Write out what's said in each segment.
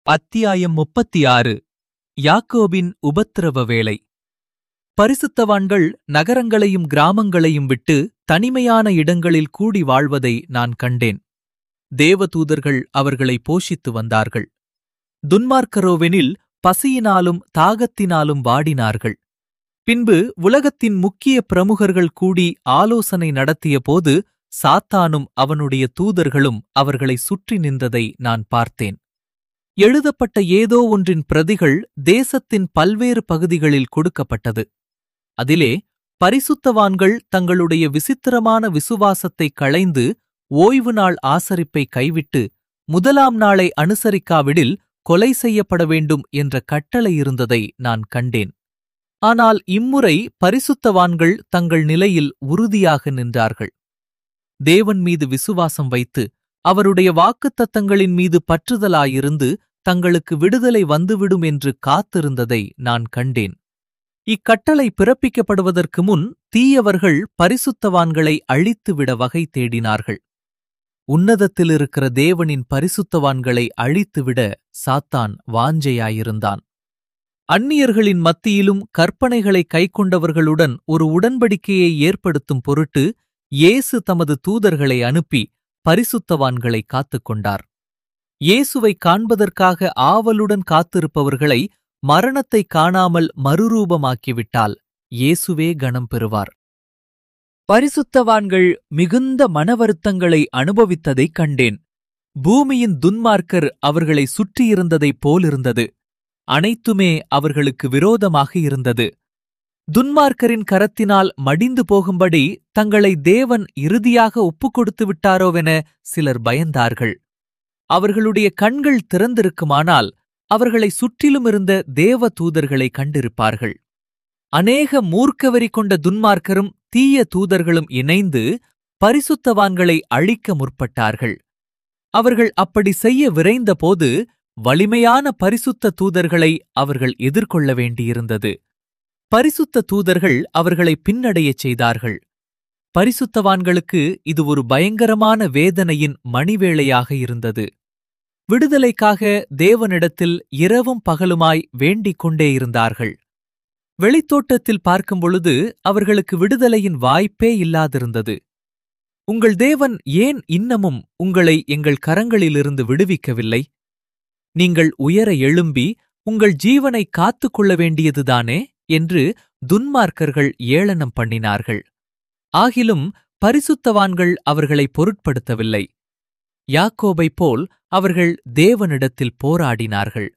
அத்தியாயம் முப்பத்தி ஆறு யாக்கோபின் உபத்திரவ வேளை பரிசுத்தவான்கள் நகரங்களையும் கிராமங்களையும் விட்டு தனிமையான இடங்களில் கூடி வாழ்வதை நான் கண்டேன் தேவதூதர்கள் அவர்களை போஷித்து வந்தார்கள் துன்மார்க்கரோவெனில் பசியினாலும் தாகத்தினாலும் வாடினார்கள் பின்பு உலகத்தின் முக்கிய பிரமுகர்கள் கூடி ஆலோசனை நடத்தியபோது சாத்தானும் அவனுடைய தூதர்களும் அவர்களை சுற்றி நின்றதை நான் பார்த்தேன் எழுதப்பட்ட ஏதோ ஒன்றின் பிரதிகள் தேசத்தின் பல்வேறு பகுதிகளில் கொடுக்கப்பட்டது அதிலே பரிசுத்தவான்கள் தங்களுடைய விசித்திரமான விசுவாசத்தை களைந்து ஓய்வு நாள் ஆசரிப்பை கைவிட்டு முதலாம் நாளை அனுசரிக்காவிடில் கொலை செய்யப்பட வேண்டும் என்ற கட்டளை இருந்ததை நான் கண்டேன் ஆனால் இம்முறை பரிசுத்தவான்கள் தங்கள் நிலையில் உறுதியாக நின்றார்கள் தேவன் மீது விசுவாசம் வைத்து அவருடைய வாக்குத்தத்தங்களின் மீது பற்றுதலாயிருந்து தங்களுக்கு விடுதலை வந்துவிடும் என்று காத்திருந்ததை நான் கண்டேன் இக்கட்டளை பிறப்பிக்கப்படுவதற்கு முன் தீயவர்கள் பரிசுத்தவான்களை அழித்துவிட வகை தேடினார்கள் உன்னதத்திலிருக்கிற தேவனின் பரிசுத்தவான்களை அழித்துவிட சாத்தான் வாஞ்சையாயிருந்தான் அந்நியர்களின் மத்தியிலும் கற்பனைகளை கைக்கொண்டவர்களுடன் ஒரு உடன்படிக்கையை ஏற்படுத்தும் பொருட்டு இயேசு தமது தூதர்களை அனுப்பி பரிசுத்தவான்களை காத்துக்கொண்டார் இயேசுவை காண்பதற்காக ஆவலுடன் காத்திருப்பவர்களை மரணத்தை காணாமல் மறுரூபமாக்கிவிட்டால் இயேசுவே கணம் பெறுவார் பரிசுத்தவான்கள் மிகுந்த மனவருத்தங்களை அனுபவித்ததைக் கண்டேன் பூமியின் துன்மார்க்கர் அவர்களை சுற்றியிருந்ததைப் போலிருந்தது அனைத்துமே அவர்களுக்கு விரோதமாக இருந்தது துன்மார்க்கரின் கரத்தினால் மடிந்து போகும்படி தங்களை தேவன் இறுதியாக ஒப்புக் கொடுத்து விட்டாரோவென சிலர் பயந்தார்கள் அவர்களுடைய கண்கள் திறந்திருக்குமானால் அவர்களை சுற்றிலும் இருந்த தேவ தூதர்களை கண்டிருப்பார்கள் அநேக மூர்க்கவரி கொண்ட துன்மார்க்கரும் தீய தூதர்களும் இணைந்து பரிசுத்தவான்களை அழிக்க முற்பட்டார்கள் அவர்கள் அப்படி செய்ய விரைந்தபோது வலிமையான பரிசுத்த தூதர்களை அவர்கள் எதிர்கொள்ள வேண்டியிருந்தது பரிசுத்த தூதர்கள் அவர்களை பின்னடையச் செய்தார்கள் பரிசுத்தவான்களுக்கு இது ஒரு பயங்கரமான வேதனையின் மணிவேளையாக இருந்தது விடுதலைக்காக தேவனிடத்தில் இரவும் பகலுமாய் வேண்டிக் கொண்டே இருந்தார்கள் வெளித்தோட்டத்தில் பார்க்கும் பொழுது அவர்களுக்கு விடுதலையின் வாய்ப்பே இல்லாதிருந்தது உங்கள் தேவன் ஏன் இன்னமும் உங்களை எங்கள் கரங்களிலிருந்து விடுவிக்கவில்லை நீங்கள் உயர எழும்பி உங்கள் ஜீவனை காத்துக் கொள்ள வேண்டியதுதானே என்று துன்மார்க்கர்கள் ஏளனம் பண்ணினார்கள் ஆகிலும் பரிசுத்தவான்கள் அவர்களை பொருட்படுத்தவில்லை யாக்கோபைப் போல் அவர்கள் தேவனிடத்தில் போராடினார்கள்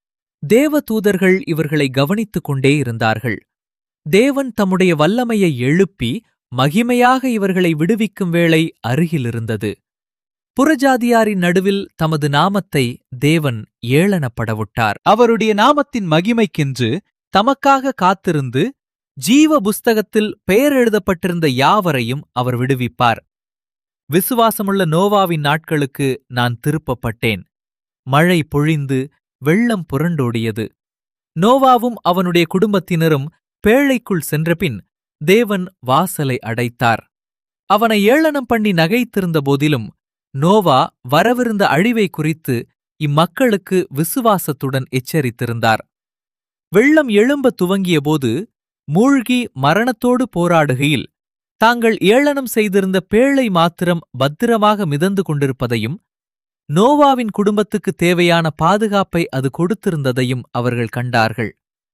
தேவ தூதர்கள் இவர்களை கவனித்துக் கொண்டே இருந்தார்கள் தேவன் தம்முடைய வல்லமையை எழுப்பி மகிமையாக இவர்களை விடுவிக்கும் வேளை அருகிலிருந்தது புறஜாதியாரின் நடுவில் தமது நாமத்தை தேவன் ஏளனப்படவிட்டார் அவருடைய நாமத்தின் மகிமைக்கென்று தமக்காக காத்திருந்து ஜீவ புஸ்தகத்தில் பெயர் எழுதப்பட்டிருந்த யாவரையும் அவர் விடுவிப்பார் விசுவாசமுள்ள நோவாவின் நாட்களுக்கு நான் திருப்பப்பட்டேன் மழை பொழிந்து வெள்ளம் புரண்டோடியது நோவாவும் அவனுடைய குடும்பத்தினரும் பேழைக்குள் சென்றபின் தேவன் வாசலை அடைத்தார் அவனை ஏளனம் பண்ணி நகைத்திருந்த போதிலும் நோவா வரவிருந்த அழிவை குறித்து இம்மக்களுக்கு விசுவாசத்துடன் எச்சரித்திருந்தார் வெள்ளம் எழும்ப துவங்கியபோது மூழ்கி மரணத்தோடு போராடுகையில் தாங்கள் ஏளனம் செய்திருந்த பேழை மாத்திரம் பத்திரமாக மிதந்து கொண்டிருப்பதையும் நோவாவின் குடும்பத்துக்கு தேவையான பாதுகாப்பை அது கொடுத்திருந்ததையும் அவர்கள் கண்டார்கள்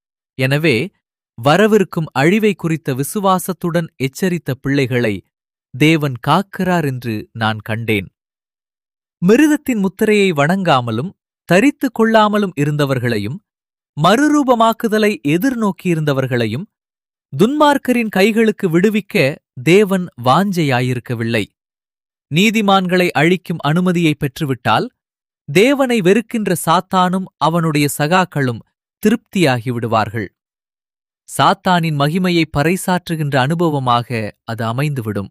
எனவே வரவிருக்கும் அழிவை குறித்த விசுவாசத்துடன் எச்சரித்த பிள்ளைகளை தேவன் காக்கிறார் என்று நான் கண்டேன் மிருகத்தின் முத்திரையை வணங்காமலும் தரித்துக் கொள்ளாமலும் இருந்தவர்களையும் மறுரூபமாக்குதலை எதிர்நோக்கியிருந்தவர்களையும் துன்மார்க்கரின் கைகளுக்கு விடுவிக்க தேவன் வாஞ்சையாயிருக்கவில்லை நீதிமான்களை அழிக்கும் அனுமதியை பெற்றுவிட்டால் தேவனை வெறுக்கின்ற சாத்தானும் அவனுடைய சகாக்களும் திருப்தியாகிவிடுவார்கள் சாத்தானின் மகிமையை பறைசாற்றுகின்ற அனுபவமாக அது அமைந்துவிடும்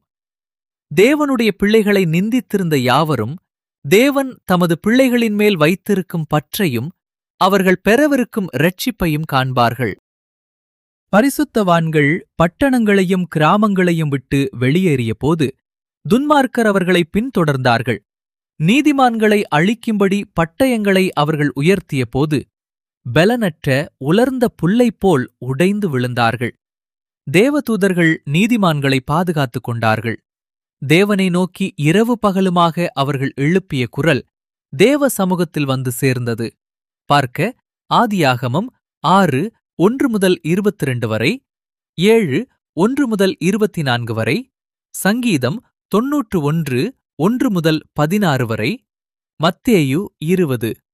தேவனுடைய பிள்ளைகளை நிந்தித்திருந்த யாவரும் தேவன் தமது பிள்ளைகளின் மேல் வைத்திருக்கும் பற்றையும் அவர்கள் பெறவிருக்கும் இரட்சிப்பையும் காண்பார்கள் பரிசுத்தவான்கள் பட்டணங்களையும் கிராமங்களையும் விட்டு வெளியேறிய போது துன்மார்க்கர் அவர்களை பின்தொடர்ந்தார்கள் நீதிமான்களை அழிக்கும்படி பட்டயங்களை அவர்கள் உயர்த்திய போது பலனற்ற உலர்ந்த புல்லைப் போல் உடைந்து விழுந்தார்கள் தேவதூதர்கள் நீதிமான்களை பாதுகாத்துக் கொண்டார்கள் தேவனை நோக்கி இரவு பகலுமாக அவர்கள் எழுப்பிய குரல் தேவ சமூகத்தில் வந்து சேர்ந்தது பார்க்க ஆதியாகமம் ஆறு ஒன்று முதல் இருபத்திரண்டு வரை ஏழு ஒன்று முதல் இருபத்தி நான்கு வரை சங்கீதம் தொன்னூற்று ஒன்று ஒன்று முதல் பதினாறு வரை மத்தேயு இருபது